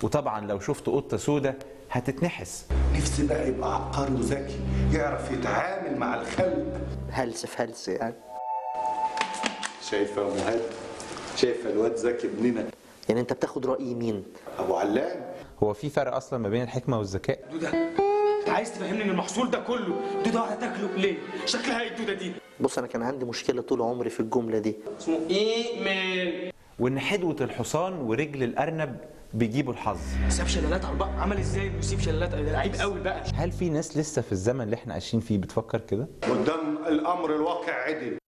وطبعا لو شفت قطة سودة هتتنحس نفسي بقى يبقى عبقري وذكي يعرف يتعامل مع الخلق هلس في هلس يعني شايفه يا مهاب شايفه الواد زكي ابننا يعني انت بتاخد رأي مين ابو علام هو في فرق اصلا ما بين الحكمة والذكاء دودة انت عايز تفهمني ان المحصول ده كله دودة واحدة تاكله ليه؟ شكلها ايه الدودة دي؟ بص انا كان عندي مشكلة طول عمري في الجملة دي اسمه ايميل وان حدوة الحصان ورجل الارنب بيجيبوا الحظ ساب شلالات على البحر عمل ازاي انه يسيب شلالات ده لعيب قوي بقى هل في ناس لسه في الزمن اللي احنا عايشين فيه بتفكر كده قدام الامر الواقع عدل